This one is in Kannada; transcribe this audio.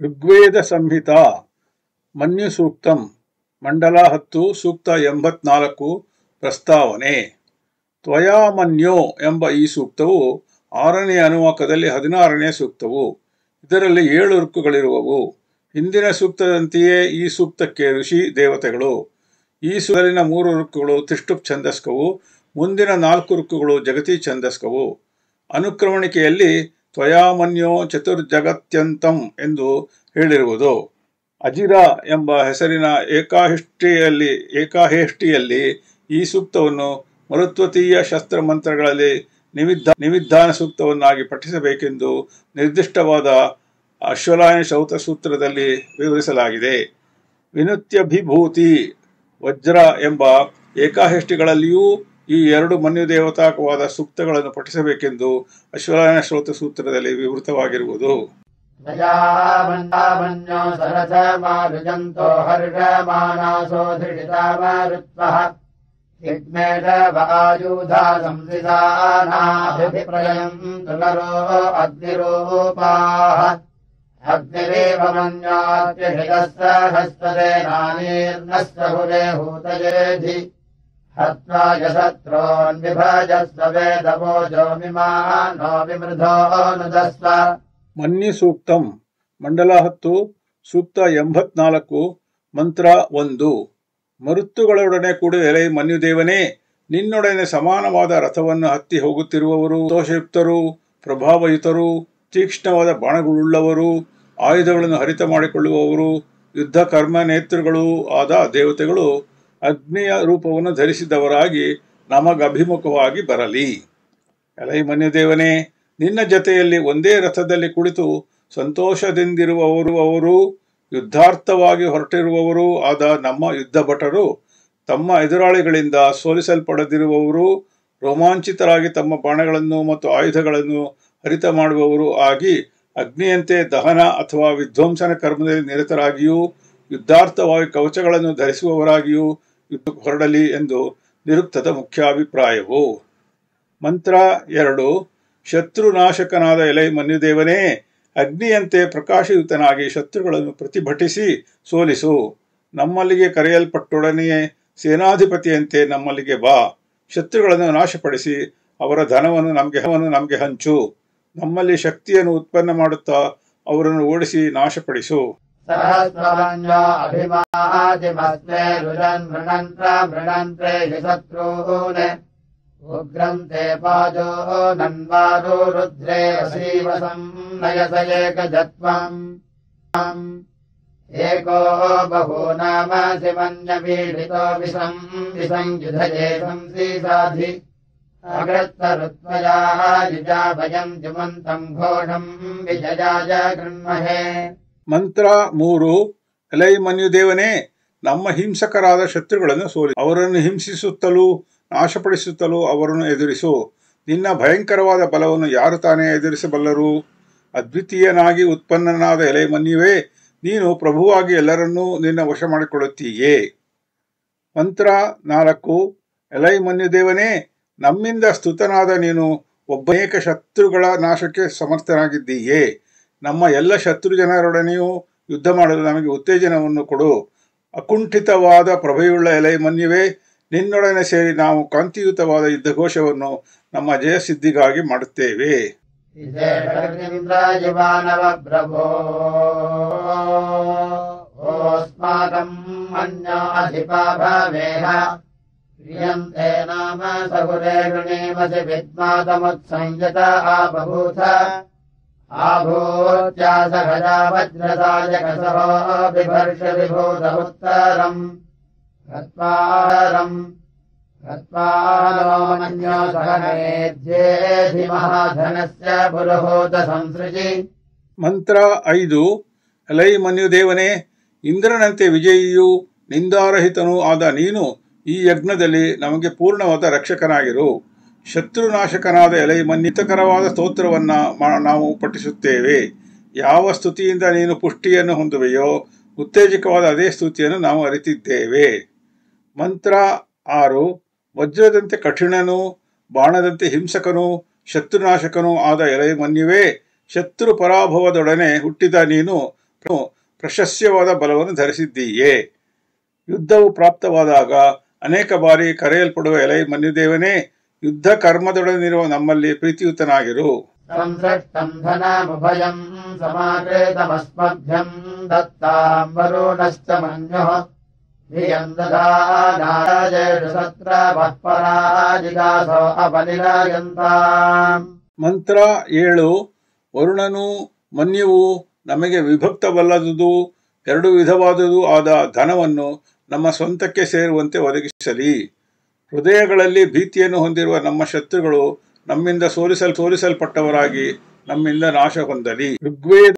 ಋಗ್ವೇದ ಸಂಹಿತ ಮನ್ಯು ಸೂಕ್ತಂ ಮಂಡಲ ಹತ್ತು ಸೂಕ್ತ ಎಂಬತ್ನಾಲ್ಕು ಪ್ರಸ್ತಾವನೆ ತ್ವಯಾಮನ್ಯೋ ಎಂಬ ಈ ಸೂಕ್ತವು ಆರನೇ ಅನುವಾಕದಲ್ಲಿ ಹದಿನಾರನೇ ಸೂಕ್ತವು ಇದರಲ್ಲಿ ಏಳು ಋಕ್ಕುಗಳಿರುವವು ಹಿಂದಿನ ಸೂಕ್ತದಂತೆಯೇ ಈ ಸೂಕ್ತಕ್ಕೆ ಋಷಿ ದೇವತೆಗಳು ಈ ಸುಗಲಿನ ಮೂರು ಋಕ್ಕುಗಳು ತಿಷ್ಟುಪ್ ಛಂದಸ್ಕವು ಮುಂದಿನ ನಾಲ್ಕು ಋಕ್ಕುಗಳು ಜಗತಿ ಛಂದಸ್ಕವು ಅನುಕ್ರಮಣಿಕೆಯಲ್ಲಿ ತ್ವಯಾಮನ್ಯೋ ಚತುರ್ಜಗತ್ಯಂತಂ ಎಂದು ಹೇಳಿರುವುದು ಅಜಿರ ಎಂಬ ಹೆಸರಿನ ಏಕಾಹಿಷ್ಟಿಯಲ್ಲಿ ಏಕಾಹೇಷ್ಟಿಯಲ್ಲಿ ಈ ಸೂಕ್ತವನ್ನು ಮರುತ್ವತೀಯ ಶಸ್ತ್ರ ಮಂತ್ರಗಳಲ್ಲಿ ನಿವಿದ್ಧ ನಿವಿಧಾನ ಸೂಕ್ತವನ್ನಾಗಿ ಪಠಿಸಬೇಕೆಂದು ನಿರ್ದಿಷ್ಟವಾದ ಅಶ್ವಲಾಯನ ಶೌತ ಸೂತ್ರದಲ್ಲಿ ವಿವರಿಸಲಾಗಿದೆ ವಿನುತ್ಯಭಿಭೂತಿ ವಜ್ರ ಎಂಬ ಏಕಾಹೆಷ್ಟಿಗಳಲ್ಲಿಯೂ ಈ ಎರಡು ಮನ್ಯು ದೇವತಾಕವಾದ ಸೂಕ್ತಗಳನ್ನು ಪಠಿಸಬೇಕೆಂದು ಅಶ್ವಲಾಯನ ಶ್ರೋತ ಸೂತ್ರದಲ್ಲಿ ವಿವೃತವಾಗಿರುವುದು प्रजामन्यो सरसमारुजन्तो हर्षमानासो धृडितामरुत्वः विघ्नेशवायुधा संसिदानाभिप्रयम् तुलरो अग्निरूपाः अग्निरेव मन्यात्यषितस्य हस्तदेनानीर्नस्य हुरे हूतयेधि हत्वा यशत्रोन्विभजस्व वेदवोजोमिमानो विमृधो नुदस्व ಮನ್ಯು ಸೂಕ್ತಂ ಮಂಡಲ ಹತ್ತು ಸೂಕ್ತ ಎಂಬತ್ನಾಲ್ಕು ಮಂತ್ರ ಒಂದು ಮರುತ್ತುಗಳೊಡನೆ ಕೂಡಿದ ಎಲೆ ಮನ್ಯುದೇವನೇ ನಿನ್ನೊಡನೆ ಸಮಾನವಾದ ರಥವನ್ನು ಹತ್ತಿ ಹೋಗುತ್ತಿರುವವರು ದೋಷಯುಕ್ತರು ಪ್ರಭಾವಯುತರು ತೀಕ್ಷ್ಣವಾದ ಬಾಣಗಳುಳ್ಳವರು ಆಯುಧಗಳನ್ನು ಹರಿತ ಮಾಡಿಕೊಳ್ಳುವವರು ಯುದ್ಧ ಕರ್ಮ ನೇತೃಗಳೂ ಆದ ದೇವತೆಗಳು ಅಗ್ನಿಯ ರೂಪವನ್ನು ಧರಿಸಿದವರಾಗಿ ನಮಗಭಿಮುಖವಾಗಿ ಬರಲಿ ಎಲೈ ಮನ್ಯುದೇವನೇ ನಿನ್ನ ಜತೆಯಲ್ಲಿ ಒಂದೇ ರಥದಲ್ಲಿ ಕುಳಿತು ಸಂತೋಷದಿಂದಿರುವವರು ಅವರು ಯುದ್ಧಾರ್ಥವಾಗಿ ಹೊರಟಿರುವವರು ಆದ ನಮ್ಮ ಯುದ್ಧ ಭಟರು ತಮ್ಮ ಎದುರಾಳಿಗಳಿಂದ ಸೋಲಿಸಲ್ಪಡದಿರುವವರು ರೋಮಾಂಚಿತರಾಗಿ ತಮ್ಮ ಬಾಣಗಳನ್ನು ಮತ್ತು ಆಯುಧಗಳನ್ನು ಹರಿತ ಮಾಡುವವರು ಆಗಿ ಅಗ್ನಿಯಂತೆ ದಹನ ಅಥವಾ ವಿಧ್ವಂಸನ ಕರ್ಮದಲ್ಲಿ ನಿರತರಾಗಿಯೂ ಯುದ್ಧಾರ್ಥವಾಗಿ ಕವಚಗಳನ್ನು ಧರಿಸುವವರಾಗಿಯೂ ಯುದ್ಧ ಹೊರಡಲಿ ಎಂದು ನಿರುಕ್ತದ ಮುಖ್ಯಾಭಿಪ್ರಾಯವು ಮಂತ್ರ ಎರಡು ಶತ್ರುನಾಶಕನಾದ ಎಲೈ ಮನ್ಯುದೇವನೇ ಅಗ್ನಿಯಂತೆ ಪ್ರಕಾಶಯುತನಾಗಿ ಶತ್ರುಗಳನ್ನು ಪ್ರತಿಭಟಿಸಿ ಸೋಲಿಸು ನಮ್ಮಲ್ಲಿಗೆ ಕರೆಯಲ್ಪಟ್ಟೊಡನೆಯೇ ಸೇನಾಧಿಪತಿಯಂತೆ ನಮ್ಮಲ್ಲಿಗೆ ಬಾ ಶತ್ರುಗಳನ್ನು ನಾಶಪಡಿಸಿ ಅವರ ಧನವನ್ನು ನಮಗೆ ನಮಗೆ ಹಂಚು ನಮ್ಮಲ್ಲಿ ಶಕ್ತಿಯನ್ನು ಉತ್ಪನ್ನ ಮಾಡುತ್ತಾ ಅವರನ್ನು ಓಡಿಸಿ ನಾಶಪಡಿಸು सहस्रवन्यो अभिमादिमस्मे रुजन् मृणन्त्र मृणन्त्रे हि शत्रून् उग्रम् ते पाजो नन्वारो रुद्रे वशीवसम् नयस एकजत्वम् एको बहू नाम शिवन्यपीडितो विषम् विसंयुधये संसीसाधि अग्रत्तरुत्वया युजा भयम् जुमन्तम् घोषम् विजयाय गृह्महे ಮಂತ್ರ ಮೂರು ಎಲೈ ಮನ್ಯುದೇವನೇ ನಮ್ಮ ಹಿಂಸಕರಾದ ಶತ್ರುಗಳನ್ನು ಸೋಲಿ ಅವರನ್ನು ಹಿಂಸಿಸುತ್ತಲೂ ನಾಶಪಡಿಸುತ್ತಲೂ ಅವರನ್ನು ಎದುರಿಸು ನಿನ್ನ ಭಯಂಕರವಾದ ಬಲವನ್ನು ಯಾರು ತಾನೇ ಎದುರಿಸಬಲ್ಲರು ಅದ್ವಿತೀಯನಾಗಿ ಉತ್ಪನ್ನನಾದ ಎಲೆ ಮನ್ಯುವೇ ನೀನು ಪ್ರಭುವಾಗಿ ಎಲ್ಲರನ್ನೂ ನಿನ್ನ ವಶ ಮಾಡಿಕೊಳ್ಳುತ್ತೀಯೇ ಮಂತ್ರ ನಾಲ್ಕು ಎಲೈ ಮನ್ಯುದೇವನೇ ನಮ್ಮಿಂದ ಸ್ತುತನಾದ ನೀನು ಒಬ್ಬನೇಕ ಶತ್ರುಗಳ ನಾಶಕ್ಕೆ ಸಮರ್ಥನಾಗಿದ್ದೀಯೇ ನಮ್ಮ ಎಲ್ಲ ಶತ್ರು ಜನರೊಡನೆಯೂ ಯುದ್ಧ ಮಾಡಲು ನಮಗೆ ಉತ್ತೇಜನವನ್ನು ಕೊಡು ಅಕುಂಠಿತವಾದ ಪ್ರಭೆಯುಳ್ಳ ಎಲೆ ಮನ್ಯುವೆ ನಿನ್ನೊಡನೆ ಸೇರಿ ನಾವು ಕಾಂತಿಯುತವಾದ ಯುದ್ಧಘೋಷವನ್ನು ನಮ್ಮ ಜಯಸಿದ್ಧಿಗಾಗಿ ಮಾಡುತ್ತೇವೆ विशेषगिन्द्राजिवानवप्रभो ओऽस्माकम् अन्याधिपा भवेह प्रियन्ते नाम सहुरे गृणीमसि विद्मातमुत्संयत आबभूथ आभूत्यासहजा वज्रसायकसहो बिभर्ष विभूत उत्तरम् गत्वारम् गत्वारोमन्यो सहनेध्येधि महाधनस्य पुरुहूत संसृजि ಮಂತ್ರ ಐದು ಎಲೈ ಮನ್ಯುದೇವನೇ ಇಂದ್ರನಂತೆ ವಿಜಯಿಯೂ ನಿಂದಾರಹಿತನೂ ಆದ ನೀನು ಈ ಯಜ್ಞದಲ್ಲಿ ನಮಗೆ ಪೂರ್ಣವಾದ ರಕ್ಷಕನಾಗಿರು ಶತ್ರುನಾಶಕನಾದ ಎಲೈ ಮನ್ಯಿತಕರವಾದ ಸ್ತೋತ್ರವನ್ನ ಮಾ- ನಾವು ಪಠಿಸುತ್ತೇವೆ ಯಾವ ಸ್ತುತಿಯಿಂದ ನೀನು ಪುಷ್ಟಿಯನ್ನು ಹೊಂದುವೆಯೋ ಉತ್ತೇಜಕವಾದ ಅದೇ ಸ್ತುತಿಯನ್ನು ನಾವು ಅರಿತಿದ್ದೇವೆ ಮಂತ್ರ ಆರು ವಜ್ರದಂತೆ ಕಠಿಣನೂ ಬಾಣದಂತೆ ಹಿಂಸಕನೂ ಶತ್ರುನಾಶಕನೂ ಆದ ಎಲೆ ಮನ್ಯುವೇ ಶತ್ರು ಪರಾಭವದೊಡನೆ ಹುಟ್ಟಿದ ನೀನು ಪ್ರಶಸ್ಯವಾದ ಬಲವನ್ನು ಧರಿಸಿದ್ದೀಯೇ ಯುದ್ಧವು ಪ್ರಾಪ್ತವಾದಾಗ ಅನೇಕ ಬಾರಿ ಕರೆಯಲ್ಪಡುವ ಎಲೈ ಮನ್ಯುದೇವನೇ ಯುದ್ಧ ಕರ್ಮದೊಡನಿರುವ ನಮ್ಮಲ್ಲಿ ಪ್ರೀತಿಯುತನಾಗಿರು ಸಂಸೃಷ್ಟम् धनमुभयम् समाकृतमस्मभ्यम् दत्ताम् वरुणश्च मन्युः धियम् ददानाराजेषु सत्रवः पराजिगासो अपनिरायन्ताम् ಮಂತ್ರ ಏಳು ವರುಣನು ಮನ್ಯುವು ನಮಗೆ ವಿಭಕ್ತವಲ್ಲದುದು ಎರಡು ವಿಧವಾದುದು ಆದ ಧನವನ್ನು ನಮ್ಮ ಸ್ವಂತಕ್ಕೆ ಸೇರುವಂತೆ ಒದಗಿಸಲಿ ಹೃದಯಗಳಲ್ಲಿ ಭೀತಿಯನ್ನು ಹೊಂದಿರುವ ನಮ್ಮ ಶತ್ರುಗಳು ನಮ್ಮಿಂದ ಸೋಲಿಸಲ್ ಸೋಲಿಸಲ್ಪಟ್ಟವರಾಗಿ ನಮ್ಮಿಂದ ನಾಶ ಹೊಂದಲಿ ಋಗ್ವೇದ